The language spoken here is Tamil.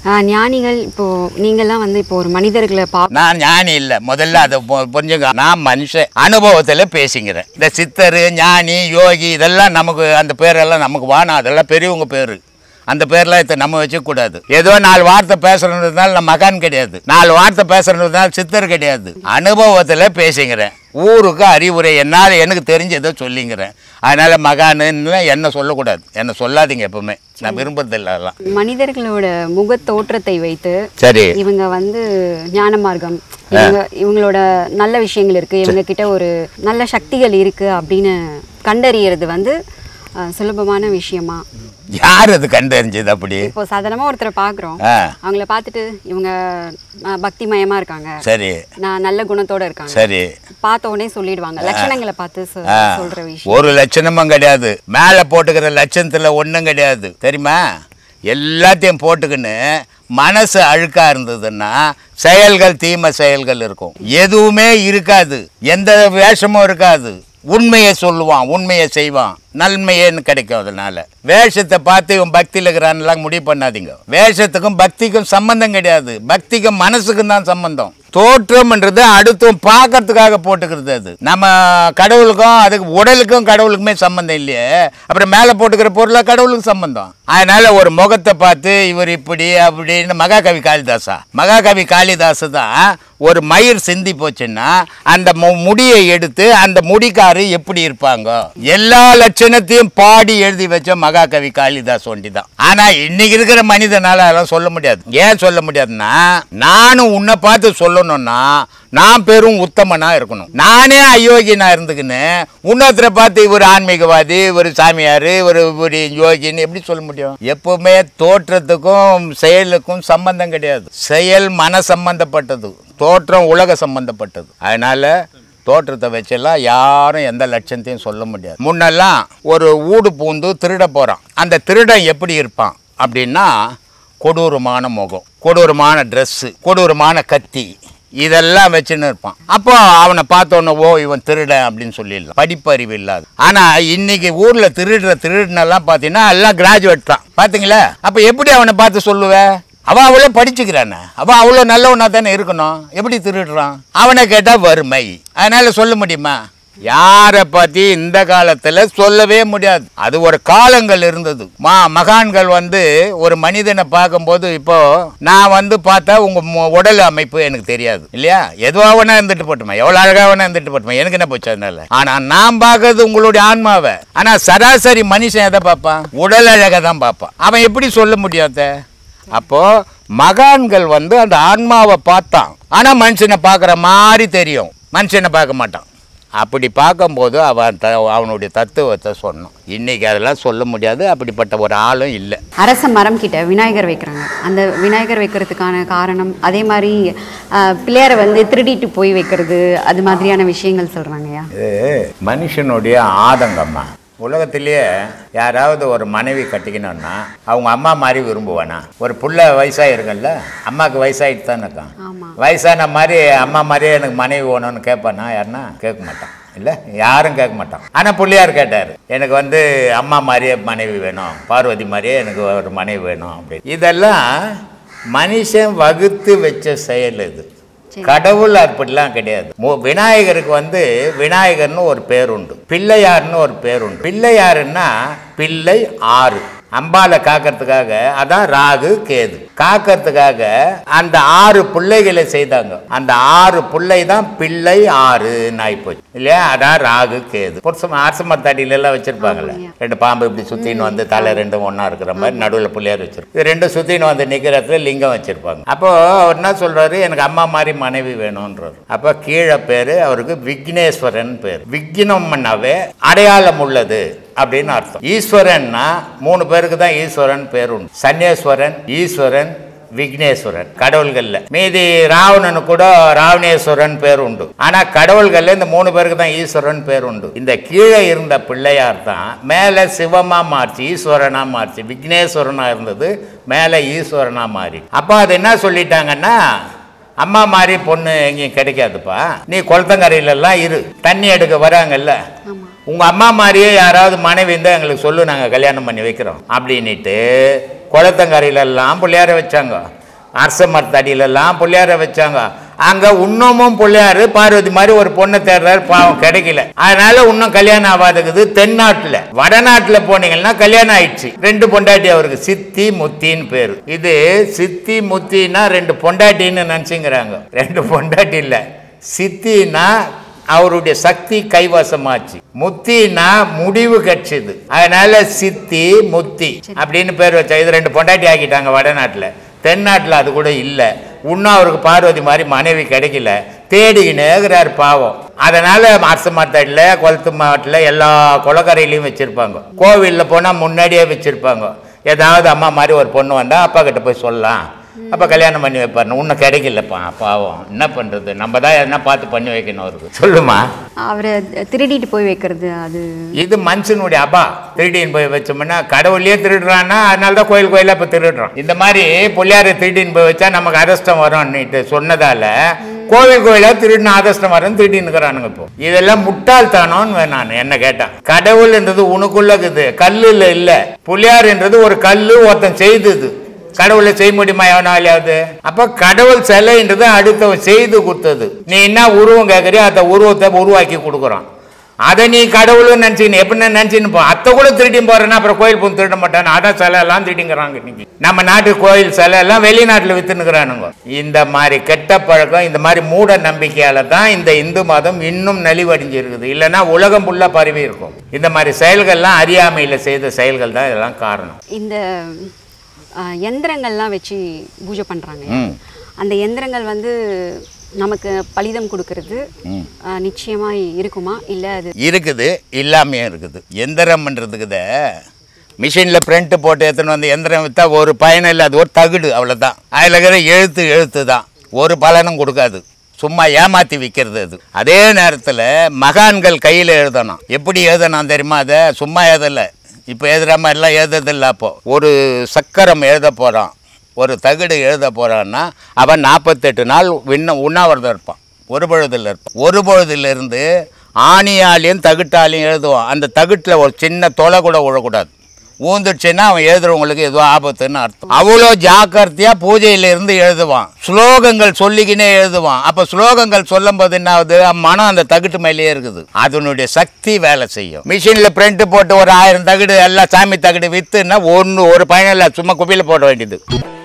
ஆ, ஞானிகள் இப்போ நீங்கெல்லாம் வந்து இப்போ ஒரு மனிதர்களை பா நான் ஞானி இல்லை முதல்ல அதை பொ- புரிஞ்சுங்க நான் மனுஷன் அனுபவத்தில் பேசிக்கிறேன் இந்த சித்தர் ஞானி யோகி இதெல்லாம் நமக்கு அந்த பேரெல்லாம் நமக்கு வானம் அதெல்லாம் பெரியவங்க பேர் அந்த பேர்லாம் இத்த நம்ம வச்சுக்கூடாது ஏதோ நாலு வார்த்தை பேசுறதுனால நான் மகான் கிடையாது நாலு வார்த்தை பேசுறதுனால சித்தர் கிடையாது அனுபவத்தில் பேசிக்கிறேன் ஊருக்கு அறிவுரை என்னால் எனக்கு தெரிஞ்சதை சொல்லிங்கிறேன் அதனால் மகான்னு என்ன சொல்லக்கூடாது என்ன சொல்லாதீங்க எப்பவுமே நான் விரும்புறதில்ல அதெல்லாம் மனிதர்களோட முக தோற்றத்தை வைத்து சரி இவங்க வந்து ஞான மார்க்கம் இவங்க இவங்களோட நல்ல விஷயங்கள் இருக்கு இவங்க கிட்ட ஒரு நல்ல சக்திகள் இருக்கு அப்படின்னு கண்டறியறது வந்து ஆ, சுலபமான விஷயமா யார் அது கண்டறிஞ்சது அப்படி இப்போ சாதாரணமா ஒருத்தரை பார்க்குறோம் ஆ அவங்கள பார்த்துட்டு இவங்க ஆ, பக்திமயமா இருக்காங்க சரி நான் நல்ல குணத்தோட இருக்காங்க சரி பார்த்த உடனே சொல்லிடுவாங்க லட்சணங்களை பார்த்து சொ- ஆ. சொல்ற விஷயம் ஒரு லட்சணமும் கிடையாது மேலே போட்டுக்கிற லட்சணத்துல ஒன்றும் கிடையாது தெரியுமா எல்லாத்தையும் போட்டுக்கின்னு மனசு அழுக்கா இருந்ததுன்னா செயல்கள் தீமை செயல்கள் இருக்கும் எதுவுமே இருக்காது எந்த வேஷமும் இருக்காது உண்மையை சொல்லுவான் உண்மையை செய்வான் நன்மையேன்னு கிடைக்கும் அதனால வேஷத்தை பார்த்து இவன் பக்தியில் இருக்கிறான்லாம் முடிவு பண்ணாதீங்க வேஷத்துக்கும் பக்திக்கும் சம்பந்தம் கிடையாது பக்திக்கும் மனசுக்கும் தான் சம்பந்தம் தோற்றம்ன்றது அடுத்தும் பார்க்கறதுக்காக போட்டுக்கிறது அது நம்ம கடவுளுக்கும் அதுக்கு உடலுக்கும் கடவுளுக்குமே சம்பந்தம் இல்லையே அப்புறம் மேலே போட்டுக்கிற பொருளா கடவுளுக்கு சம்பந்தம் அதனால ஒரு முகத்தை பார்த்து இவர் இப்படி அப்படின்னு மகாகவி காளிதாசா மகாகவி காளிதாசு தான் ஒரு மயிர் சிந்தி போச்சுன்னா அந்த மு- முடியை எடுத்து அந்த முடிக்காரு எப்படி இருப்பாங்க எல்லா லட்சணத்தையும் பாடி எழுதி வச்ச மகாகவி காளிதாஸ் ஒண்டி தான் ஆனா இன்னைக்கு இருக்கிற மனிதனால அதெல்லாம் சொல்ல முடியாது ஏன் சொல்ல முடியாதுன்னா நானும் உன்னை பார்த்து சொல்லணும்னா நான் பெரும் உத்தமனா இருக்கணும் நானே அயோக்கியனா இருந்துக்கின்னு இன்னொருத்தரை பார்த்து இவர் ஆன்மீகவாதி ஒரு சாமியார் ஒரு ஒரு யோகின்னு எப்படி சொல்ல முடியும் எப்பவுமே தோற்றத்துக்கும் செயலுக்கும் சம்பந்தம் கிடையாது செயல் மன சம்பந்தப்பட்டது தோற்றம் உலக சம்பந்தப்பட்டது அதனால தோற்றத்தை வச்செல்லாம் யாரும் எந்த லட்சத்தையும் சொல்ல முடியாது முன்னெல்லாம் ஒரு ஊடு பூந்து திருட போகிறான் அந்த திருடன் எப்படி இருப்பான் அப்படின்னா கொடூரமான முகம் கொடூரமான ட்ரெஸ்ஸு கொடூரமான கத்தி இதெல்லாம் வச்சுன்னு இருப்பான் அப்போ அவனை பார்த்தோன்னே ஓ இவன் திருடன் அப்படின்னு சொல்லிடலாம் படிப்பறிவு இல்லாத ஆனால் இன்னைக்கு ஊரில் திருடுற திருடனெல்லாம் பார்த்தீங்கன்னா எல்லாம் கிராஜுவேட் தான் பார்த்தீங்களா அப்போ எப்படி அவனை பார்த்து சொல்லுவேன் அவன் அவ்வளோ படிச்சுக்கிறானே அவன் அவ்வளோ நல்லவனா தானே இருக்கணும் எப்படி திருடுறான் அவனை கேட்டால் வறுமை அதனால சொல்ல முடியுமா யாரை பற்றி இந்த காலத்தில் சொல்லவே முடியாது அது ஒரு காலங்கள் இருந்தது மா மகான்கள் வந்து ஒரு மனிதனை பார்க்கும்போது இப்போ நான் வந்து பார்த்தா உங்கள் உடல் அமைப்பு எனக்கு தெரியாது இல்லையா எதுவாக வேணா இருந்துட்டு போட்டுமா எவ்வளோ அழகாக வேணா இருந்துட்டு போட்டுமா எனக்கு என்ன போச்சு அதனால ஆனால் நான் பார்க்கறது உங்களுடைய ஆன்மாவை ஆனால் சராசரி மனுஷன் எதை பார்ப்பான் உடல் அழகை தான் பார்ப்பான் அவன் எப்படி சொல்ல முடியாத அப்போ மகான்கள் வந்து அந்த ஆன்மாவை பார்த்தான் ஆனா மனுஷனை பார்க்குற மாதிரி தெரியும் மனுஷனை பார்க்க மாட்டான் அப்படி பார்க்கும்போது அவன் த அவனுடைய தத்துவத்தை சொன்னான் இன்னைக்கு அதெல்லாம் சொல்ல முடியாது அப்படிப்பட்ட ஒரு ஆளும் இல்லை அரச மரம் கிட்ட விநாயகர் வைக்கிறாங்க அந்த விநாயகர் வைக்கிறதுக்கான காரணம் அதே மாதிரி ஆ, பிள்ளையாரை வந்து திருடிட்டு போய் வைக்கிறது அது மாதிரியான விஷயங்கள் சொல்றாங்கய்யா இது மனுஷனுடைய ஆதங்கம்மா உலகத்திலேயே யாராவது ஒரு மனைவி கட்டிக்கணும்னா அவங்க அம்மா மாதிரி விரும்புவானா ஒரு புள்ள வயசாயிருக்கல்ல அம்மாவுக்கு வயசாயிட்டு தானே இருக்கான் ஆமா வயசான மாதிரி அம்மா மாதிரியே எனக்கு மனைவி வேணும்னு கேட்பானா யாருன்னா கேட்க மாட்டான் இல்லை யாரும் கேட்க மாட்டான் ஆனால் பிள்ளையார் கேட்டார் எனக்கு வந்து அம்மா மாதிரியே மனைவி வேணும் பார்வதி மாதிரியே எனக்கு ஒரு மனைவி வேணும் அப்படி இதெல்லாம் மனுஷன் வகுத்து வச்ச செயல் இது கடவுள் அப்படிலாம் கிடையாது மு- விநாயகருக்கு வந்து விநாயகர்னு ஒரு பேர் உண்டு பிள்ளையார்னு ஒரு பேர் உண்டு பிள்ளையாருன்னா பிள்ளை ஆறு அம்பாலை காக்கிறதுக்காக அதான் ராகு கேது காக்கிறதுக்காக அந்த ஆறு பிள்ளைகளை செய்தாங்க அந்த ஆறு பிள்ளை தான் பிள்ளை ஆறு நாய்ப்போச்சு இல்லையா அதான் ராகு கேது புருஷம் அரசமத்தாடியில எல்லாம் வச்சிருப்பாங்கல்ல ரெண்டு பாம்பு இப்படி சுத்தின்னு வந்து தலை ரெண்டும் ஒண்ணா இருக்கிற மாதிரி நடுவில் பிள்ளையார் வச்சிருப்பாங்க இது ரெண்டும் சுத்தின்னு வந்து நிக்கிற இடத்துல லிங்கம் வச்சிருப்பாங்க அப்போ அவர் என்ன சொல்றாரு எனக்கு அம்மா மாதிரி மனைவி வேணும்ன்றாரு அப்போ கீழே பேரு அவருக்கு விக்னேஸ்வரன் பேர் விக்னம் பண்ணாவே அடையாளம் உள்ளது அப்படின்னு அர்த்தம் ஈஸ்வரன்னா மூணு பேருக்கு தான் ஈஸ்வரன் பேர் உண்டு சன்னியேஸ்வரன் ஈஸ்வரன் விக்னேஸ்வரன் கடவுள்கள்ல மீதி ராவணனு கூட ராவணேஸ்வரன் பேர் உண்டு ஆனா கடவுள்கள்ல இந்த மூணு பேருக்கு தான் ஈஸ்வரன் பேர் உண்டு இந்த கீழே இருந்த பிள்ளையார் தான் மேல சிவமா மாறிச்சு ஈஸ்வரனா மாறிச்சு விக்னேஸ்வரனா இருந்தது மேல ஈஸ்வரனா மாறி அப்போ அது என்ன சொல்லிட்டாங்கன்னா அம்மா மாதிரி பொண்ணு எங்கேயும் கிடைக்காதுப்பா நீ குளத்தங்கரையிலலாம் இரு தண்ணி எடுக்க வராங்கல்ல உங்க அம்மா மாதிரியே யாராவது மனைவி இருந்தால் எங்களுக்கு சொல்லு நாங்கள் கல்யாணம் பண்ணி வைக்கிறோம் அப்படின்னுட்டு குளத்தங்கரையிலெல்லாம் பிள்ளையார வச்சாங்க அரச மரத்தடியிலெல்லாம் பிள்ளையார வச்சாங்க அங்கே இன்னமும் பிள்ளையார் பார்வதி மாதிரி ஒரு பொண்ணை தேடுறாரு பாவம் கிடைக்கல அதனால இன்னும் கல்யாணம் ஆகாதுக்குது தென்னாட்டில் வடநாட்டில் போனீங்கன்னா கல்யாணம் ஆயிடுச்சு ரெண்டு பொண்டாட்டி அவருக்கு சித்தி முத்தின்னு பேர் இது சித்தி முத்தின்னா ரெண்டு பொண்டாட்டின்னு நினச்சிங்கிறாங்க ரெண்டு பொண்டாட்டி இல்லை சித்தின்னா அவருடைய சக்தி கைவசமாச்சு முத்தினா முடிவு கட்சிது அதனால சித்தி முத்தி அப்படின்னு பேர் வச்சா இது ரெண்டு பொண்டாட்டி ஆக்கிட்டாங்க வடநாட்டில் தென்னாட்டில் அது கூட இல்லை இன்னும் அவருக்கு பார்வதி மாதிரி மனைவி கிடைக்கல தேடிக்கினேங்கிறார் பாவம் அதனால அரச மாத்தாட்டில் குளத்து மாட்டில் எல்லா குளக்கரையிலையும் வச்சிருப்பாங்க கோவிலில் போனால் முன்னாடியே வச்சிருப்பாங்க ஏதாவது அம்மா மாதிரி ஒரு பொண்ணு வந்தால் அப்பா கிட்ட போய் சொல்லலாம் அப்போ கல்யாணம் பண்ணி வைப்பாரு இன்னும் கிடைக்கலப்பா பாவம் என்ன பண்ணுறது நம்ம தான் எதனா பார்த்து பண்ணி வைக்கணும் அவருக்கு சொல்லுமா அவரை திருடிட்டு போய் வைக்கிறது அது இது மனுஷனுடைய அப்பா திருடின்னு போய் வச்சோம்னா கடவுளையே திருடுறான்னா அதனால தான் கோயில் கோயிலாக இப்போ திருடுறான் இந்த மாதிரி பிள்ளையாரை திருடின்னு போய் வச்சா நமக்கு அதிர்ஷ்டம் வரும்னுட்டு சொன்னதால கோவில் கோயிலாக திருடின அதிர்ஷ்டம் வரும்னு திருடின்னு இருக்கிறானுங்க இப்போ இதெல்லாம் முட்டாள்தனம்னு நான் என்ன கேட்டான் கடவுள்ன்றது உனக்குள்ள இருக்குது கல்லுல இல்லை புள்ளியார்ன்றது ஒரு கல்லு ஒருத்தன் செய்தது கடவுளை செய்ய முடியுமா எவனாலையாவது அப்ப கடவுள் சிலைன்றது அடுத்தவன் செய்து கொடுத்தது நீ என்ன உருவம் கேட்குறியோ அந்த உருவத்தை உருவாக்கி கொடுக்குறான் அதை நீ கடவுள்னு நினச்சின்னு எப்படி நினச்சின்னு போ அத்தை கூட திருடின்னு போறேன்னா அப்புறம் கோயில் போய் திருட மாட்டானு அதான் சிலை எல்லாம் திருடிங்கிறாங்க இன்னைக்கு நம்ம நாட்டு கோயில் சிலை எல்லாம் வெளிநாட்டில் வித்துனுக்குறானுங்க இந்த மாதிரி கெட்ட பழக்கம் இந்த மாதிரி மூட நம்பிக்கையால தான் இந்த இந்து மதம் இன்னும் நலிவடைஞ்சிருக்குது இல்லைன்னா உலகம் ஃபுல்லாக பரவி இருக்கும் இந்த மாதிரி செயல்கள்லாம் அறியாமையில் செய்த செயல்கள் தான் இதெல்லாம் காரணம் இந்த அஹ், எந்திரங்கள்லாம் வச்சு பூஜை பண்ணுறாங்க ம் அந்த எந்திரங்கள் வந்து நமக்கு பலிதம் கொடுக்கறது அஹ், நிச்சயமா இருக்குமா இல்லை அது இருக்குது இல்லாமையும் இருக்குது எந்திரம்ன்றதுக்குத மிஷினில் பிரிண்ட் போட்டு எடுத்துன்னு வந்து எந்திரம் விற்றா ஒரு பயன் இல்லை அது ஒரு தகுடு அவ்வளோதான் அதில் இருக்கிற எழுத்து எழுத்து தான் ஒரு பலனும் கொடுக்காது சும்மா ஏமாற்றி விற்கிறது அது அதே நேரத்தில் மகான்கள் கையில் எழுதணும் எப்படி எழுதணும் தெரியுமா அதை சும்மா எழுதலை இப்போ எழுதுகிற மாதிரிலாம் எழுதுறதில்ல அப்போ ஒரு சக்கரம் எழுத போகிறான் ஒரு தகுடு எழுத போகிறான்னா அவன் நாற்பத்தெட்டு நாள் விண்ண உண்ணாவிரதம் இருப்பான் ஒரு பொழுதில் இருப்பான் ஒரு பொழுதிலிருந்து ஆணியாலையும் தகுட்டாலையும் எழுதுவான் அந்த தகுட்டில் ஒரு சின்ன தொலை கூட விழக்கூடாது ஊந்துடுச்சுன்னா அவன் எழுதுறவங்களுக்கு ஏதோ ஆபத்துன்னு அர்த்தம் அவ்வளோ ஜாக்கிரதையாக பூஜையில இருந்து எழுதுவான் ஸ்லோகங்கள் சொல்லிக்கினே எழுதுவான் அப்போ ஸ்லோகங்கள் சொல்லும் போது என்ன ஆகுது மனம் அந்த தகுட்டு மேலேயே இருக்குது அதனுடைய சக்தி வேலை செய்யும் மிஷினில் பிரிண்ட் போட்டு ஒரு ஆயிரம் தகுடு எல்லாம் சாமி தகுடு விற்றுன்னா ஒன்று ஒரு பயனில்லை சும்மா குப்பையில் போட வேண்டியது